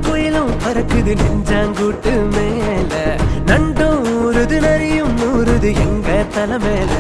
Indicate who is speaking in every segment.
Speaker 1: குயிலும் பறக்குது நெஞ்சாங்கூட்டு மேல நண்டும் ஊறுது நரியும் ஊறுது எங்க தலை மேல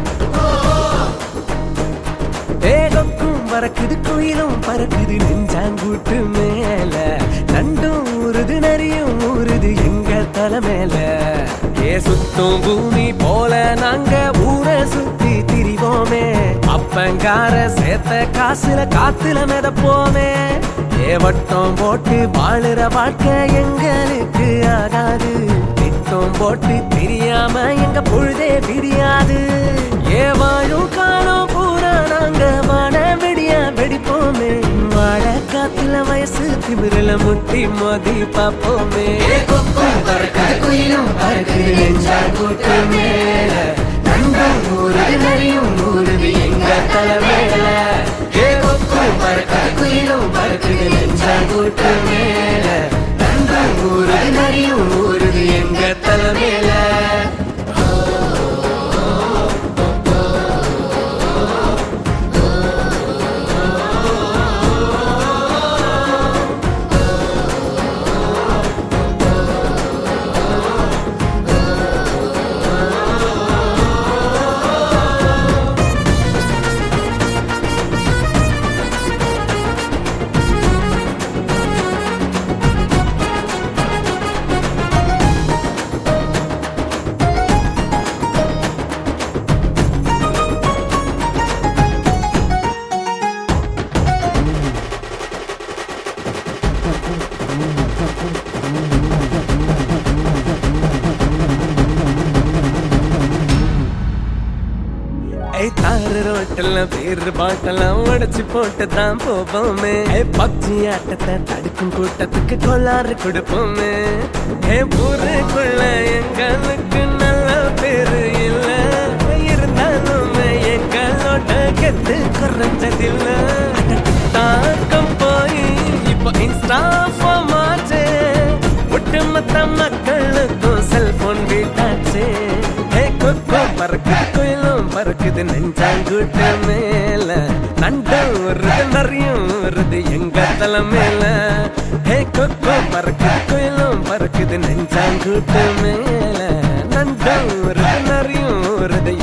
Speaker 1: ஏகக்கும் பறக்குது குயிலும் பறக்குது நெஞ்சாங்கூட்டு மேல நண்டும் ஊறுது நரியும் ஊறுது எங்க தலை மேல ஏ சுத்தும் பூமி போல நாங்க ஊரை சுத்தி திரிவோமே அப்பங்கார சேர்த்த காசுல காத்துல மிதப்போமே ஏ வட்டம் போட்டு வாழுற வாழ்க்கை எங்களுக்கு ஆகாது திட்டம் போட்டு தெரியாம எங்க பொழுதே விடியாது ஏ வாழும் காலம் பூரா நாங்க வாழ வெடியா வெடிப்போமே வாழ காத்துல வயசு திமிரில முட்டி மோதி பாப்போமே பறக்குது குயிலும் பறக்குது நெஞ்சால் கூட்டு மேல நண்டும் ஊருது நரியும் ஊருது எங்க தலை மேல ஏ கொக்கும் பறக்குது குயிலும் பறக்குது நெஞ்சால் கூட்டு மேல நண்டும் ஊருது நரியும் ஊருது எங்க தலை மேல ஏய் தாறு ரோட்டில் பேர் பாட்டெல்லாம் உடைச்சு போட்டு தான் போவோமே ஏய் பப்ஜி ஆட்டத்தை தடுக்கும் கூட்டத்துக்கு கொள்ளாறு கொடுப்போமே ஏ ஊருக்குள்ள எங்களுக்கு நல்ல பேரு இல்ல இருந்தாலுமே எங்களோட கெத்து குறைஞ்சதில்ல தாக்கம் போய் இப்போ இன்ஸ்டா மாச்சே ஒட்டுமொத்த மக்களுக்கும் செல்போன் வீட்டாச்சே ஏ கொக்கோ பறக்குது குயிலும் பறக்குது நெஞ்சாங்கூட்டு மேல நண்டம் வருது நிறையும் வருது எங்க தலை மேல ஏ கொக்கோ பறக்குது குயிலும் பறக்குது நெஞ்சாங்கூட்டு மேல நண்டம் வருது நிறையும் வருது